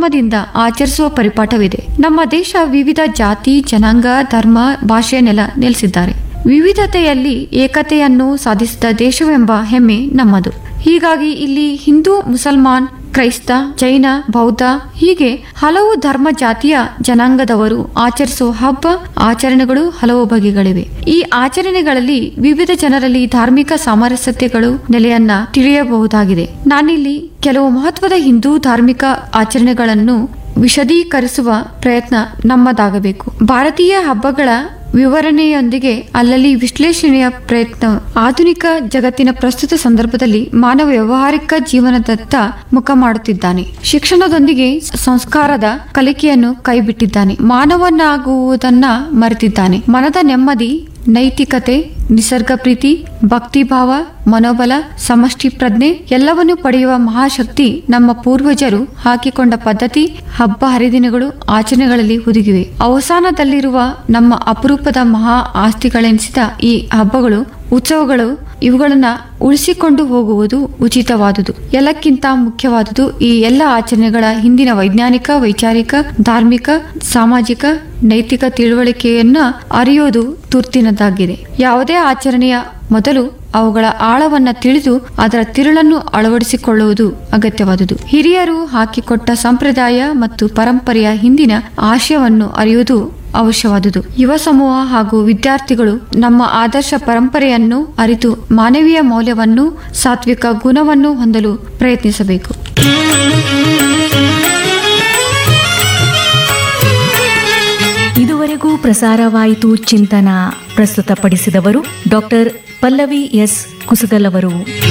ಸಂಭ್ರಮದಿಂದ ಆಚರಿಸುವ ಪರಿಪಾಠವಿದೆ ನಮ್ಮ ದೇಶ ವಿವಿಧ ಜಾತಿ ಜನಾಂಗ ಧರ್ಮ ಭಾಷೆಯ ನೆಲ ನೆಲೆಸಿದ್ದಾರೆ ವಿವಿಧತೆಯಲ್ಲಿ ಏಕತೆಯನ್ನು ಸಾಧಿಸಿದ ದೇಶವೆಂಬ ಹೆಮ್ಮೆ ನಮ್ಮದು ಹೀಗಾಗಿ ಇಲ್ಲಿ ಹಿಂದೂ ಮುಸಲ್ಮಾನ್ ಕ್ರೈಸ್ತ ಜೈನ ಬೌದ್ಧ ಹೀಗೆ ಹಲವು ಧರ್ಮ ಜಾತಿಯ ಜನಾಂಗದವರು ಆಚರಿಸುವ ಹಬ್ಬ ಆಚರಣೆಗಳು ಹಲವು ಬಗೆಗಳಿವೆ ಈ ಆಚರಣೆಗಳಲ್ಲಿ ವಿವಿಧ ಜನರಲ್ಲಿ ಧಾರ್ಮಿಕ ಸಾಮರಸ್ಯತೆಗಳು ನೆಲೆಯನ್ನ ತಿಳಿಯಬಹುದಾಗಿದೆ ನಾನಿಲ್ಲಿ ಕೆಲವು ಮಹತ್ವದ ಹಿಂದೂ ಧಾರ್ಮಿಕ ಆಚರಣೆಗಳನ್ನು ವಿಶದೀಕರಿಸುವ ಪ್ರಯತ್ನ ನಮ್ಮದಾಗಬೇಕು ಭಾರತೀಯ ಹಬ್ಬಗಳ ವಿವರಣೆಯೊಂದಿಗೆ ಅಲ್ಲಲ್ಲಿ ವಿಶ್ಲೇಷಣೆಯ ಪ್ರಯತ್ನ ಆಧುನಿಕ ಜಗತ್ತಿನ ಪ್ರಸ್ತುತ ಸಂದರ್ಭದಲ್ಲಿ ಮಾನವ ವ್ಯವಹಾರಿಕ ಜೀವನದತ್ತ ಮುಖ ಮಾಡುತ್ತಿದ್ದಾನೆ ಶಿಕ್ಷಣದೊಂದಿಗೆ ಸಂಸ್ಕಾರದ ಕಲಿಕೆಯನ್ನು ಕೈಬಿಟ್ಟಿದ್ದಾನೆ ಮಾನವನಾಗುವುದನ್ನ ಮರೆತಿದ್ದಾನೆ ಮನದ ನೆಮ್ಮದಿ ನೈತಿಕತೆ ನಿಸರ್ಗ ಪ್ರೀತಿ ಭಕ್ತಿಭಾವ ಮನೋಬಲ ಸಮಷ್ಟಿ ಪ್ರಜ್ಞೆ ಎಲ್ಲವನ್ನು ಪಡೆಯುವ ಮಹಾಶಕ್ತಿ ನಮ್ಮ ಪೂರ್ವಜರು ಹಾಕಿಕೊಂಡ ಪದ್ಧತಿ ಹಬ್ಬ ಹರಿದಿನಗಳು ಆಚರಣೆಗಳಲ್ಲಿ ಹುದುಗಿವೆ ಅವಸಾನದಲ್ಲಿರುವ ನಮ್ಮ ಅಪರೂಪದ ಮಹಾ ಆಸ್ತಿಗಳೆನಿಸಿದ ಈ ಹಬ್ಬಗಳು ಉತ್ಸವಗಳು ಇವುಗಳನ್ನ ಉಳಿಸಿಕೊಂಡು ಹೋಗುವುದು ಉಚಿತವಾದುದು ಎಲ್ಲಕ್ಕಿಂತ ಮುಖ್ಯವಾದುದು ಈ ಎಲ್ಲ ಆಚರಣೆಗಳ ಹಿಂದಿನ ವೈಜ್ಞಾನಿಕ ವೈಚಾರಿಕ ಧಾರ್ಮಿಕ ಸಾಮಾಜಿಕ ನೈತಿಕ ತಿಳುವಳಿಕೆಯನ್ನ ಅರಿಯೋದು ತುರ್ತಿನದಾಗಿದೆ ಯಾವುದೇ ಆಚರಣೆಯ ಮೊದಲು ಅವುಗಳ ಆಳವನ್ನ ತಿಳಿದು ಅದರ ತಿರುಳನ್ನು ಅಳವಡಿಸಿಕೊಳ್ಳುವುದು ಅಗತ್ಯವಾದುದು ಹಿರಿಯರು ಹಾಕಿಕೊಟ್ಟ ಸಂಪ್ರದಾಯ ಮತ್ತು ಪರಂಪರೆಯ ಹಿಂದಿನ ಆಶಯವನ್ನು ಅರಿಯುವುದು ಅವಶ್ಯವಾದುದು ಯುವ ಸಮೂಹ ಹಾಗೂ ವಿದ್ಯಾರ್ಥಿಗಳು ನಮ್ಮ ಆದರ್ಶ ಪರಂಪರೆಯನ್ನು ಅರಿತು ಮಾನವೀಯ ಮೌಲ್ಯವನ್ನು ಸಾತ್ವಿಕ ಗುಣವನ್ನು ಹೊಂದಲು ಪ್ರಯತ್ನಿಸಬೇಕು ಇದುವರೆಗೂ ಪ್ರಸಾರವಾಯಿತು ಚಿಂತನ ಪ್ರಸ್ತುತಪಡಿಸಿದವರು ಡಾಕ್ಟರ್ ಪಲ್ಲವಿ ಎಸ್ ಕುಸುಗಲ್ ಅವರು